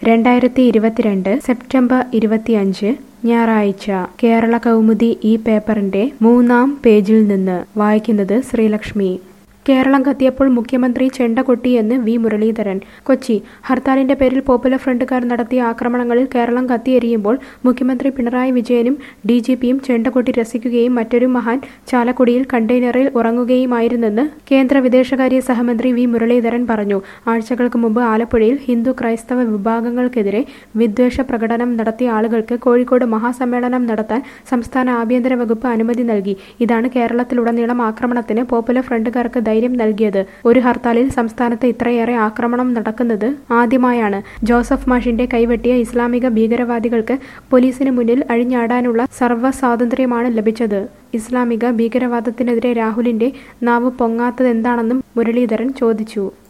രണ്ടായിരത്തി ഇരുപത്തിരണ്ട് സെപ്റ്റംബർ ഇരുപത്തിയഞ്ച് ഞായറാഴ്ച കേരള കൗമുദി ഈ പേപ്പറിന്റെ മൂന്നാം പേജിൽ നിന്ന് വായിക്കുന്നത് ശ്രീലക്ഷ്മി കേരളം കത്തിയപ്പോൾ മുഖ്യമന്ത്രി ചെണ്ട കൊട്ടിയെന്ന് വി മുരളീധരൻ കൊച്ചി ഹർത്താലിന്റെ പേരിൽ പോപ്പുലർ ഫ്രണ്ടുകാർ നടത്തിയ ആക്രമണങ്ങളിൽ കേരളം കത്തിയെരിയുമ്പോൾ മുഖ്യമന്ത്രി പിണറായി വിജയനും ഡി ജി പിയും ചെണ്ട കൊട്ടി രസിക്കുകയും മറ്റൊരു മഹാൻ ചാലക്കുടിയിൽ കണ്ടെയ്നറിൽ ഉറങ്ങുകയുമായിരുന്നെന്ന് കേന്ദ്ര വിദേശകാര്യ സഹമന്ത്രി വി മുരളീധരൻ പറഞ്ഞു ആഴ്ചകൾക്ക് മുമ്പ് ആലപ്പുഴയിൽ ഹിന്ദു ക്രൈസ്തവ വിഭാഗങ്ങൾക്കെതിരെ വിദ്വേഷ പ്രകടനം നടത്തിയ ആളുകൾക്ക് കോഴിക്കോട് മഹാസമ്മേളനം നടത്താൻ സംസ്ഥാന ആഭ്യന്തര വകുപ്പ് അനുമതി നൽകി ഇതാണ് കേരളത്തിലുടനീളം ആക്രമണത്തിന് പോപ്പുലർ ഫ്രണ്ടുകാർക്ക് ധൈര്യം നൽകിയത് ഒരു ഹർത്താലിൽ സംസ്ഥാനത്ത് ഇത്രയേറെ ആക്രമണം നടക്കുന്നത് ആദ്യമായാണ് ജോസഫ് മാഷിന്റെ കൈവെട്ടിയ ഇസ്ലാമിക ഭീകരവാദികൾക്ക് പോലീസിന് മുന്നിൽ അഴിഞ്ഞാടാനുള്ള സർവ്വ സ്വാതന്ത്ര്യമാണ് ലഭിച്ചത് ഇസ്ലാമിക ഭീകരവാദത്തിനെതിരെ രാഹുലിന്റെ നാവ് പൊങ്ങാത്തതെന്താണെന്നും മുരളീധരൻ ചോദിച്ചു